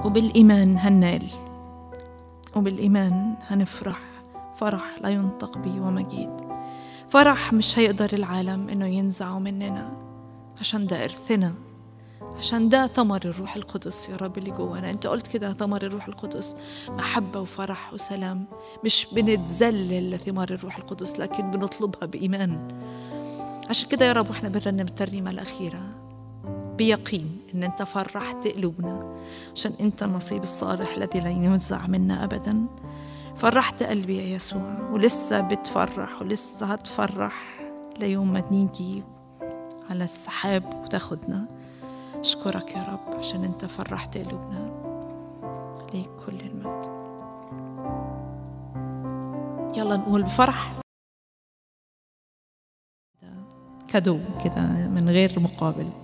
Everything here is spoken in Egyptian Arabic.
وبالإيمان هننال وبالإيمان هنفرح فرح لا ينطق به ومجيد فرح مش هيقدر العالم إنه ينزعه مننا عشان ده إرثنا عشان ده ثمر الروح القدس يا رب اللي جوانا انت قلت كده ثمر الروح القدس محبة وفرح وسلام مش بنتذلل لثمار الروح القدس لكن بنطلبها بإيمان عشان كده يا رب واحنا بنرنم الترنيمة الأخيرة بيقين ان انت فرحت قلوبنا عشان انت النصيب الصالح الذي لا ينزع منا ابدا فرحت قلبي يا يسوع ولسه بتفرح ولسه هتفرح ليوم ما نيجي على السحاب وتاخدنا أشكرك يا رب عشان أنت فرحت قلوبنا ليك كل المجد يلا نقول بفرح كادو كده من غير مقابل